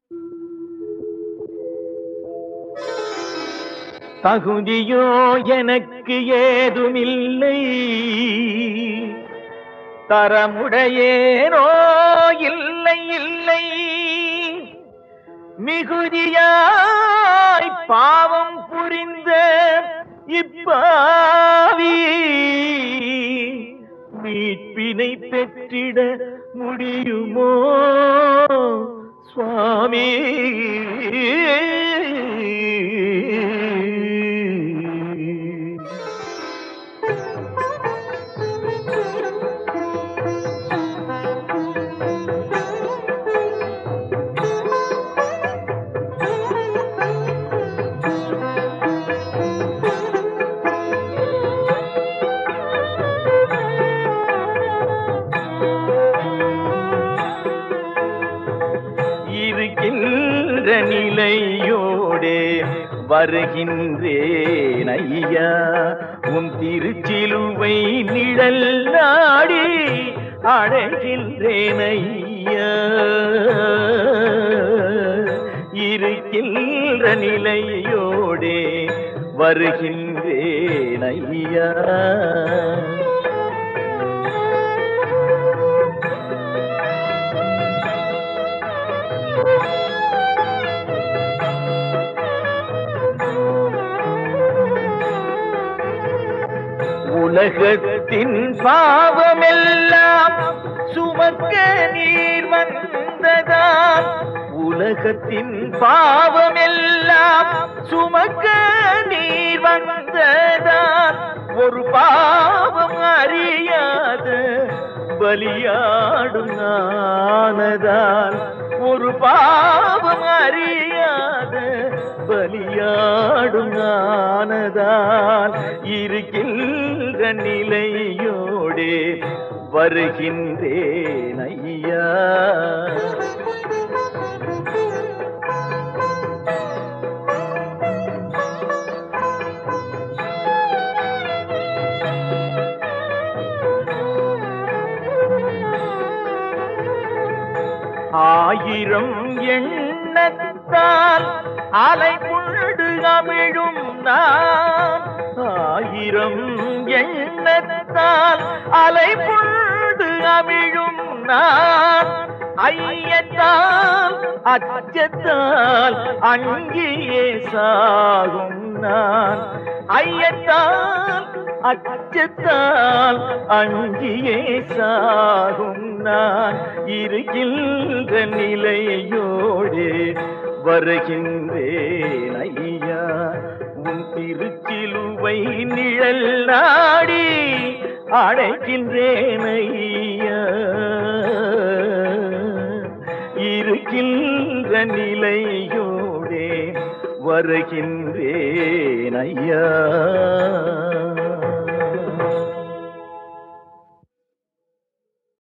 தகுதியோ எனக்கு ஏதுமில்லை தரமுடையேனோ இல்லை இல்லை மிகுதியாய் பாவம் புரிந்த இப்பாவி மீட்பினை பெற்றிட முடியுமோ சுவாமி இருக்கின்ற நிலையோடே வருகின்றேன் ஐயா உன் திருச்சிலுவை நிழல் நாடி அடைகின்றேன் ஐயா இருக்கின்ற நிலையோடே வருகின்றேன் ஐயா உலகத்தின் பாவமெல்லாம் சுமக்க நீர் வந்ததால் உலகத்தின் பாவமெல்லாம் சுமக்க நீர் வந்ததால் ஒரு பாவம் அறியாத பலியாடும் ஆனதால் ஒரு பாவம் அறியாத பலியாடும் ஆனதால் இருக்கின்ற நிலையோடே வருகின்றேன் ஐயா ஆயிரம் எண்ணத்தால் அலை புழுடு அமிழும் நான் ஆயிரம் எண்ணத்தால் அலை புழுடு அமிழும் நான் ஐயத்தால் அச்சத்தால் அங்கேயே சாகும் நான் ஐயத்தால் அச்சத்தால் அங்கியே சாகும் நான் இருக்கின்ற நிலையோடே வருகின்றேன் ஐயா உன் திருச்சிலுவை நிழல் நாடி அடைக்கின்றேன் ஐயா இருக்கின்ற நிலையோடே வருகின்றேன் ஐயா